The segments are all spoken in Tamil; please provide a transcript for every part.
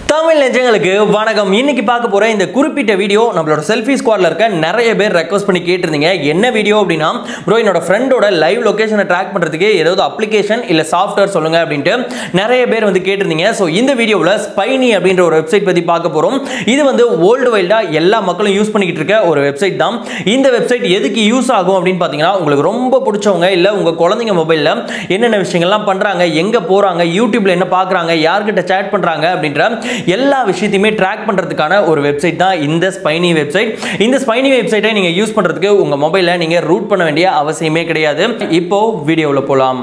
தமிழ் நெஞ்சங்களுக்கு வணக்கம் இன்னைக்கு பார்க்க போற இந்த குறிப்பிட்ட வீடியோ நம்மளோட செல்ஃபி ஸ்குவாட்ல இருக்க நிறைய பேர் ரெக்வஸ்ட் பண்ணி கேட்டிருந்தீங்க என்ன வீடியோ அப்படின்னா ப்ரோ என்னோட ஃப்ரெண்டோட லைவ் லொகேஷனை ட்ராக் பண்றதுக்கு ஏதாவது அப்ளிகேஷன் இல்ல சாஃப்ட்வேர் சொல்லுங்க அப்படின்ட்டு நிறைய பேர் வந்து கேட்டிருந்தீங்க ஸோ இந்த வீடியோவில் ஸ்பைனி அப்படின்ற ஒரு வெப்சைட் பத்தி பார்க்க போறோம் இது வந்து வேர்ல்டு வைல்டா எல்லா மக்களும் யூஸ் பண்ணிக்கிட்டு இருக்க ஒரு வெப்சைட் தான் இந்த வெப்சைட் எதுக்கு யூஸ் ஆகும் அப்படின்னு பார்த்தீங்கன்னா உங்களுக்கு ரொம்ப பிடிச்சவங்க இல்ல உங்க குழந்தைங்க மொபைல்ல என்னென்ன விஷயங்கள்லாம் பண்றாங்க எங்க போறாங்க யூடியூப்ல என்ன பார்க்கறாங்க யார்கிட்ட சேட் பண்றாங்க அப்படின்ற எல்லா விஷயத்தையுமே ட்ராக் பண்றதுக்கான ஒரு வெப்சைட் தான் இந்த ஸ்பைனி வெப்சைட் இந்த ஸ்பைனி வெப்சைட்டை நீங்க யூஸ் பண்றதுக்கு உங்க மொபைலை நீங்க ரூட் பண்ண வேண்டிய அவசியமே கிடையாது இப்போ வீடியோவில் போலாம்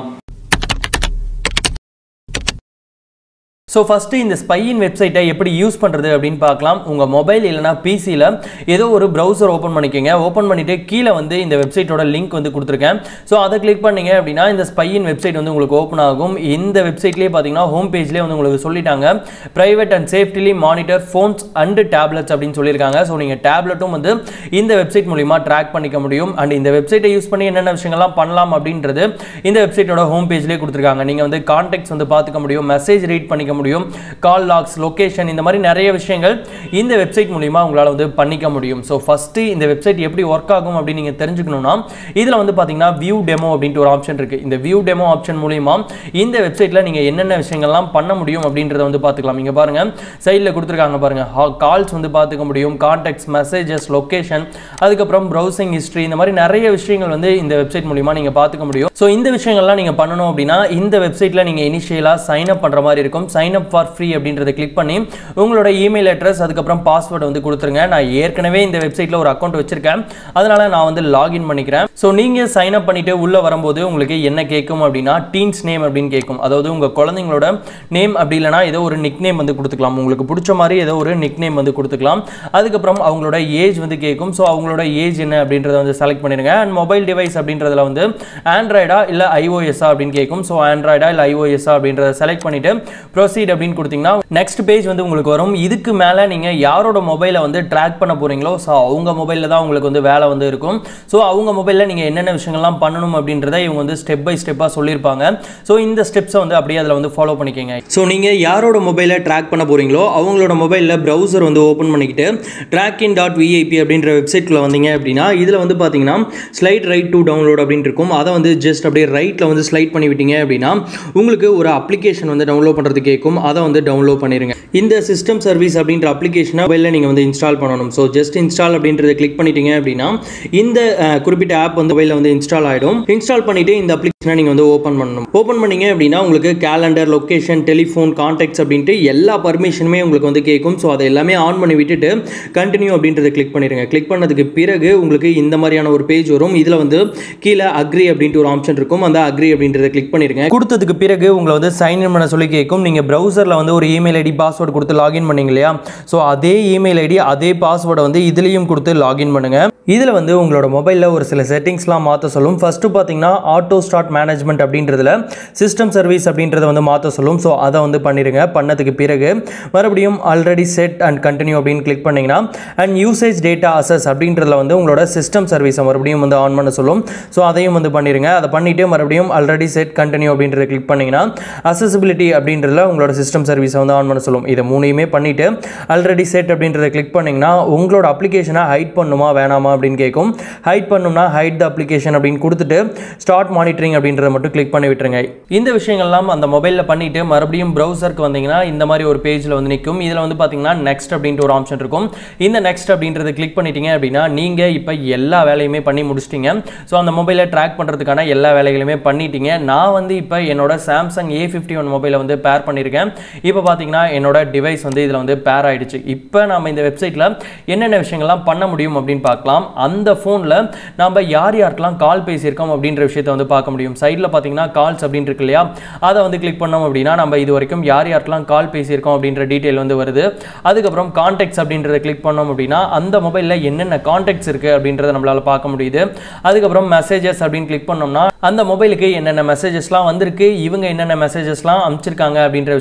ஸோ ஃபஸ்ட்டு இந்த ஸ்பையின் வெப்சைட்டை எப்படி யூஸ் பண்ணுறது அப்படின்னு பார்க்கலாம் உங்கள் மொபைல் இல்லைனா பிசியில் ஏதோ ஒரு ப்ரௌசர் ஓப்பன் பண்ணிக்கோங்க ஓப்பன் பண்ணிவிட்டு கீழே வந்து இந்த வெப்சைட்டோட லிங்க் வந்து கொடுத்துருக்கேன் ஸோ அதை கிளிக் பண்ணீங்க அப்படின்னா இந்த ஸ்பையின் வெப்சைட் வந்து உங்களுக்கு ஓப்பன் ஆகும் இந்த வெப்சைட்லேயே பார்த்தீங்கன்னா ஹோம் பேஜ்லேயே வந்து உங்களுக்கு சொல்லிட்டாங்க private and safely monitor phones and tablets அப்படின்னு சொல்லியிருக்காங்க ஸோ நீங்கள் டேப்லெட்டும் வந்து இந்த வெப்சைட் மூலிமா ட்ராக் பண்ணிக்க முடியும் அண்ட் இந்த வெப்சைட்டை யூஸ் பண்ணி என்னென்ன விஷயங்கள்லாம் பண்ணலாம் அப்படின்றது இந்த வெப்சைட்டோட ஹோம் பேஜ்லேயே கொடுத்துருக்காங்க நீங்கள் வந்து கான்டாக்ட்ஸ் வந்து பார்த்துக்க முடியும் மெசேஜ் ரீட் பண்ணிக்க முடியும் கால் லாக்ஸ் லொகேஷன் இந்த மாதிரி நிறைய விஷயங்கள் இந்த வெப்சைட் மூலிமா உங்களால் வந்து பண்ணிக்க முடியும் ஸோ ஃபஸ்ட்டு இந்த வெப்சைட் எப்படி ஒர்க் ஆகும் அப்படின்னு நீங்கள் தெரிஞ்சுக்கணும்னா இதில் வந்து பார்த்தீங்கன்னா வியூ டெமோ அப்படின்ட்டு ஒரு ஆப்ஷன் இருக்குது இந்த வியூ டெமோ ஆப்ஷன் மூலிமா இந்த வெப்சைட்டில் நீங்கள் என்னென்ன விஷயங்கள்லாம் பண்ண முடியும் அப்படின்றத வந்து பார்த்துக்கலாம் இங்கே பாருங்கள் சைடில் கொடுத்துருக்காங்க பாருங்கள் கால்ஸ் வந்து பார்த்துக்க முடியும் கான்டாக்ட்ஸ் மெசேஜஸ் லொக்கேஷன் அதுக்கப்புறம் ப்ரௌசிங் ஹிஸ்ட்ரி இந்த மாதிரி நிறைய விஷயங்கள் வந்து இந்த வெப்சைட் மூலிமா நீங்கள் பார்த்துக்க முடியும் ஸோ இந்த விஷயங்கள்லாம் நீங்கள் பண்ணணும் அப்படின்னா இந்த வெப்சைட்டில் நீங்கள் இனிஷியலாக சைன் அப் பண்ணுற மாதிரி இருக்கும் சைன் அப் ஃபார் ஃப்ரீ அப்படின்றத கிளிக் பண்ணி உங்களோட இமெயில் அட்ரஸ் அதுக்கப்புறம் பாஸ்வேர்டு வந்து கொடுத்துருங்க நான் ஏற்கனவே இந்த வெப்சைட்டில் ஒரு அக்கௌண்ட் வச்சிருக்கேன் அதனால நான் வந்து லாகின் பண்ணிக்கிறேன் ஸோ நீங்கள் சைன் அப் பண்ணிட்டு உள்ளே வரும்போது உங்களுக்கு என்ன கேட்கும் அப்படின்னா டீன்ஸ் நேம் அப்படின்னு கேட்கும் அதாவது உங்கள் குழந்தைங்களோட நேம் அப்படி இல்லைனா ஏதோ ஒரு நிக் நேம் வந்து கொடுத்துக்கலாம் உங்களுக்கு பிடிச்ச மாதிரி ஏதோ ஒரு நிக் நேம் வந்து கொடுத்துக்கலாம் அதுக்கப்புறம் அவங்களோட ஏஜ் வந்து கேட்கும் ஸோ அவங்களோட ஏஜ் என்ன அப்படின்றத வந்து செலக்ட் பண்ணிடுங்க அண்ட் மொபைல் டிவைஸ் அப்படின்றதுல வந்து ஆண்ட்ராய்டா இல்லை ஐஓஎஸ்ஆ அப்படின்னு கேட்கும் ஸோ ஆண்ட்ராய்டா இல்லை ஐஓஎஸ்ஆ அப்படின்றத செலக்ட் பண்ணிட்டு ப்ரொசீட் அப்படின்னு கொடுத்தீங்கன்னா நெக்ஸ்ட் பேஜ் வந்து உங்களுக்கு வரும் இதுக்கு மேலே நீங்கள் யாரோட மொபைலை வந்து ட்ராக் பண்ண போறீங்களோ ஸோ அவங்க மொபைலில் தான் உங்களுக்கு வந்து வேலை வந்து இருக்கும் ஸோ அவங்க மொபைலில் நீங்கள் என்னென்ன விஷயங்கள்லாம் பண்ணணும் அப்படின்றத இவங்க வந்து ஸ்டெப் பை ஸ்டெப்பாக சொல்லியிருப்பாங்க ஸோ இந்த ஸ்டெப்ஸை வந்து அப்படியே அதில் வந்து ஃபாலோ பண்ணிக்கோங்க ஸோ நீங்கள் யாரோட மொபைலை ட்ராக் பண்ண போறீங்களோ அவங்களோட மொபைலில் ப்ரௌசர் வந்து ஓப்பன் பண்ணிக்கிட்டு ட்ராக்கின் டாட் விஐபி அப்படின்ற வெப்சைட்டில் வந்தீங்க அப்படின்னா இதில் வந்து பார்த்தீங்கன்னா ஸ்லைட் ரைட் டு டவுன்லோட் அப்படின்னு இருக்கும் அதை வந்து ஜஸ்ட் அப்படியே ரைட்டில் வந்து ஸ்லைட் பண்ணி விட்டீங்க அப்படின்னா உங்களுக்கு ஒரு அப்ளிகேஷன் வந்து டவுன்லோட் பண்ணுறது கேட்கும் அதை வந்து டவுன்லோட் பண்ணிடுங்க இந்த சிஸ்டம் சர்வீஸ் அப்படின்ற அப்ளிகேஷனை மொபைலில் நீங்கள் வந்து இன்ஸ்டால் பண்ணணும் ஸோ ஜஸ்ட் இன்ஸ்டால் அப்படின்றத கிளிக் பண்ணிட்டீங்க அப்படின்னா இந்த அஹ், குறிப்பிட்ட ஆப் வந்து மொபைலில் வந்து இன்ஸ்டால் ஆகிடும் இன்ஸ்டால் பண்ணிட்டு இந்த அப்ளிகேஷனை நீங்கள் வந்து ஓப்பன் பண்ணணும் ஓப்பன் பண்ணீங்க அப்படின்னா உங்களுக்கு கேலண்டர் லொக்கேஷன் டெலிஃபோன் கான்டாக்ட்ஸ் அப்படின்ட்டு எல்லா பர்மிஷனுமே உங்களுக்கு வந்து கேட்கும் ஸோ அதை எல்லாமே ஆன் பண்ணி விட்டுட்டு கண்டினியூ அப்படின்றத கிளிக் பண்ணிடுங்க கிளிக் பண்ணதுக்கு பிறகு உங்களுக்கு இந்த மாதிரியான ஒரு பேஜ் வரும் இதில் வந்து கீழே அக்ரி அப்படின்ட்டு ஒரு ஆப்ஷன் இருக்கும் அந்த அக்ரி அப்படின்றத கிளிக் பண்ணிடுங்க கொடுத்ததுக்கு பிறகு உங்களை வந்து சைன் இன் பண்ண சொல்லி கேட்கும் நீங்கள் ப்ரௌசரில் வந்து ஒரு இமெயில் ஐடி பாஸ்வேர்டு கொடுத்து லாகின் பண்ணீங்க இல்லையா ஸோ அதே இமெயில் ஐடி அதே பாஸ்வேர்டை வந்து இதுலேயும் கொடுத்து லாகின் பண்ணுங்க இதில் வந்து உங்களோட மொபைலில் ஒரு சில செட்டிங்ஸ்லாம் மாற்ற சொல்லும் ஃபஸ்ட்டு பார்த்தீங்கன்னா ஆட்டோ ஸ்டார்ட் மேனேஜ்மெண்ட் அப்படின்றதுல சிஸ்டம் சர்வீஸ் அப்படின்றத வந்து மாற்ற சொல்லும் ஸோ அதை வந்து பண்ணிடுங்க பண்ணதுக்கு பிறகு மறுபடியும் ஆல்ரெடி செட் அண்ட் கண்டினியூ அப்படின்னு கிளிக் பண்ணிங்கன்னா அண்ட் யூசேஜ் டேட்டா அசஸ் அப்படின்றதுல வந்து உங்களோட சிஸ்டம் சர்வீஸை மறுபடியும் வந்து ஆன் பண்ண சொல்லும் ஸோ அதையும் வந்து பண்ணிடுங்க அதை பண்ணிவிட்டு மறுபடியும் ஆல்ரெடி செட் கண்டினியூ அப்படின்றத கிளிக் பண்ணிங்கன்னா அசசிபிலிட்டி அப்படின்றதுல உங்களோட சிஸ்டம் சர்வீஸை வந்து ஆன் பண்ண சொல்லும் இதை மூணையுமே பண்ணிவிட்டு ஆல்ரெடி செட் அப்படின்றத கிளிக் பண்ணிங்கன்னா உங்களோட அப்ளிகேஷனை ஹைட் பண்ணுமா வேணாமா அப்படின்னு கேட்கும் ஹைட் பண்ணணும்னா ஹைட் த அப்ளிகேஷன் அப்படின்னு கொடுத்துட்டு ஸ்டார்ட் மானிட்டரிங் அப்படின்றத மட்டும் கிளிக் பண்ணி விட்டுருங்க இந்த விஷயங்கள்லாம் அந்த மொபைலில் பண்ணிவிட்டு மறுபடியும் ப்ரௌசருக்கு வந்தீங்கன்னா இந்த மாதிரி ஒரு பேஜில் வந்து நிற்கும் இதில் வந்து பார்த்தீங்கன்னா நெக்ஸ்ட் அப்படின்ட்டு ஒரு ஆப்ஷன் இருக்கும் இந்த நெக்ஸ்ட் அப்படின்றத கிளிக் பண்ணிட்டீங்க அப்படின்னா நீங்கள் இப்போ எல்லா வேலையுமே பண்ணி முடிச்சிட்டீங்க ஸோ அந்த மொபைலை ட்ராக் பண்ணுறதுக்கான எல்லா வேலைகளுமே பண்ணிட்டீங்க நான் வந்து இப்போ என்னோட சாம்சங் ஏ ஃபிஃப்டி ஒன் மொபைலை வந்து பேர் பண்ணியிருக்கேன் இப்போ பார்த்தீங்கன்னா என்னோட டிவைஸ் வந்து இதில் வந்து பேர் ஆயிடுச்சு இப்போ நம்ம இந்த வெப்சைட்டில் என்னென்ன விஷயங்கள்லாம் பண்ண முடியும் அப்படின்னு பார்க்கலாம் அந்த ஃபோனில் நம்ம யார் யாருக்கெல்லாம் கால் பேசியிருக்கோம் அப்படின்ற விஷயத்தை வந்து பார்க்க முடியும் சைடில் பார்த்தீங்கன்னா கால்ஸ் அப்படின்னு இருக்கு இல்லையா அதை வந்து கிளிக் பண்ணோம் அப்படின்னா நம்ம இது வரைக்கும் யார் யாருக்கெல்லாம் கால் பேசியிருக்கோம் அப்படின்ற டீட்டெயில் வந்து வருது அதுக்கப்புறம் கான்டாக்ட்ஸ் அப்படின்றத கிளிக் பண்ணோம் அப்படின்னா அந்த மொபைலில் என்னென்ன கான்டாக்ட்ஸ் இருக்குது அப்படின்றத நம்மளால் பார்க்க முடியுது அதுக்கப்புறம் மெசேஜஸ் அப்படின்னு கிளிக் பண்ணோம்னா அந்த மொபைலுக்கு என்னென்ன மெசேஜஸ்லாம் வந்திருக்கு இவங்க என்னென்ன மெசேஜஸ்லாம் அனுப்பிச்சிருக்காங்க அப்படின்ற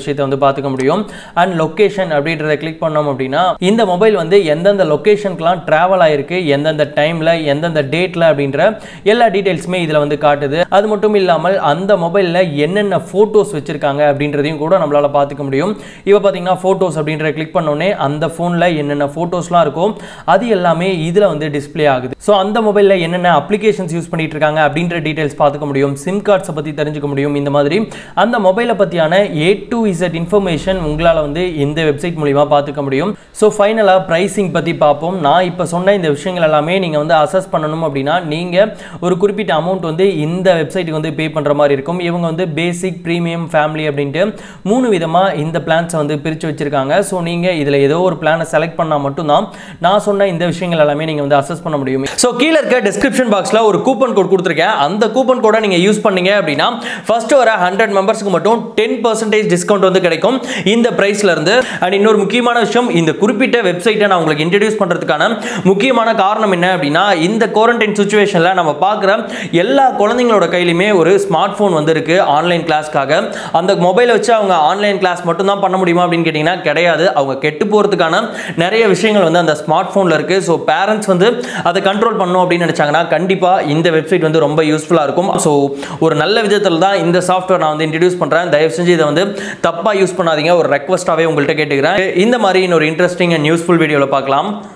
விஷயத்தை வந்து பார்த்துக்க முடியும் அண்ட் லொக்கேஷன் அப்படின்றத கிளிக் பண்ணோம் அப்படின்னா இந்த மொபைல் வந்து எந்தெந்த லொக்கேஷனுக்குலாம் ட்ராவல் ஆயிருக்கு எந்தெந்த டைமில் எந்தெந்த டேட்டில் அப்படின்ற எல்லா டீட்டெயில்ஸுமே இதில் வந்து காட்டுது அது மட்டும் இல்லாமல் அந்த மொபைலில் என்னென்ன ஃபோட்டோஸ் வச்சுருக்காங்க அப்படின்றதையும் கூட நம்மளால் பார்த்துக்க முடியும் இப்போ பார்த்தீங்கன்னா ஃபோட்டோஸ் அப்படின்ற கிளிக் பண்ணோடனே அந்த ஃபோனில் என்னென்ன ஃபோட்டோஸ்லாம் இருக்கோ அது எல்லாமே இதில் வந்து டிஸ்ப்ளே ஆகுது ஸோ அந்த மொபைலில் என்னென்ன அப்ளிகேஷன்ஸ் யூஸ் பண்ணிட்டு இருக்காங்க அப்படின்ற டீட்டெயில்ஸ் பார்த்துக்க முடியும் சிம் கார்ட்ஸை பற்றி தெரிஞ்சுக்க முடியும் இந்த மாதிரி அந்த மொபைலை பற்றியான ஏ டு இசட் இன்ஃபர்மேஷன் உங்களால் வந்து இந்த வெப்சைட் மூலிமா பார்த்துக்க முடியும் ஸோ ஃபைனலாக ப்ரைஸிங் பற்றி பார்ப்போம் நான் இப்போ சொன்ன இந்த விஷயங்கள் எல்லாமே நீங்கள் வந்து அசஸ் பண்ணணும் அப்படின்னா நீங்கள் ஒரு குறிப்பிட்ட அமௌண்ட் வந்து இந்த வெப்சைட்டுக்கு வந்து பே பண்ணுற மாதிரி இருக்கும் இவங்க வந்து பேசிக் ப்ரீமியம் ஃபேமிலி அப்படின்ட்டு மூணு விதமாக இந்த பிளான்ஸை வந்து பிரித்து வச்சுருக்காங்க ஸோ நீங்கள் இதில் ஏதோ ஒரு பிளானை செலக்ட் பண்ணால் மட்டும்தான் நான் சொன்ன இந்த விஷயங்கள் எல்லாமே நீங்கள் வந்து அசஸ் பண்ண முடியும் ஸோ கீழே இருக்க டிஸ்கிரிப்ஷன் பாக்ஸில் ஒரு கூப்பன் கோட் கொடுத்துருக்கேன் அந்த கூப்பன் கோடை நீங்கள் யூஸ் பண்ணீங்க அப்படின்னா ஃபர்ஸ்ட் வர ஹண்ட்ரட் மெம்பர்ஸ்க்கு மட்டும் டென் பர்சன்டேஜ் டிஸ்கவுண்ட் வந்து கிடைக்கும் இந்த ப்ரைஸ்ல இருந்து அண்ட் இன்னொரு முக்கியமான விஷயம் இந்த குறிப்பிட்ட வெப்சைட்டை நான் உங்களுக்கு இன்ட்ரடியூஸ் பண்ணுறதுக்கான முக்கியமான காரணம் என்ன அப்படின்னா இந்த குவாரண்டைன் சுச்சுவேஷனில் நம்ம பார்க்குற எல்லா குழந்தைங்களோட கையிலுமே ஒரு ஸ்மார்ட் ஃபோன் வந்து இருக்கு ஆன்லைன் கிளாஸ்க்காக அந்த மொபைலை வச்சு அவங்க ஆன்லைன் கிளாஸ் மட்டும் தான் பண்ண முடியுமா அப்படின்னு கேட்டிங்கன்னா கிடையாது அவங்க கெட்டு போகிறதுக்கான நிறைய விஷயங்கள் வந்து அந்த ஸ்மார்ட் ஃபோனில் இருக்குது ஸோ பேரண்ட்ஸ் வந்து அதை கண்ட்ரோல் பண்ணணும் அப்படின்னு நினச்சாங்கன்னா கண்டிப்பாக இந்த வெப்சைட் வந்து ரொம்ப யூஸ்ஃபுல்லாக இருக்கும் ஸோ ஒரு நல்ல விதத்தில் தான் இந்த சாஃப்ட்வேர் நான் வந்து இன்ட்ரடியூஸ் பண்ணுறேன் தயவு செஞ்சு இதை வந்து தப்பாக யூஸ் பண்ணாதீங்க ஒரு ரெக்வஸ்ட்டாகவே உங்கள்கிட்ட கேட்டுக்கிறேன் இந்த மாதிரி இன்னொரு இன்ட்ரெஸ்டிங் அண்ட் யூஸ்ஃபுல் வீடியோவில் பார்க்கலாம்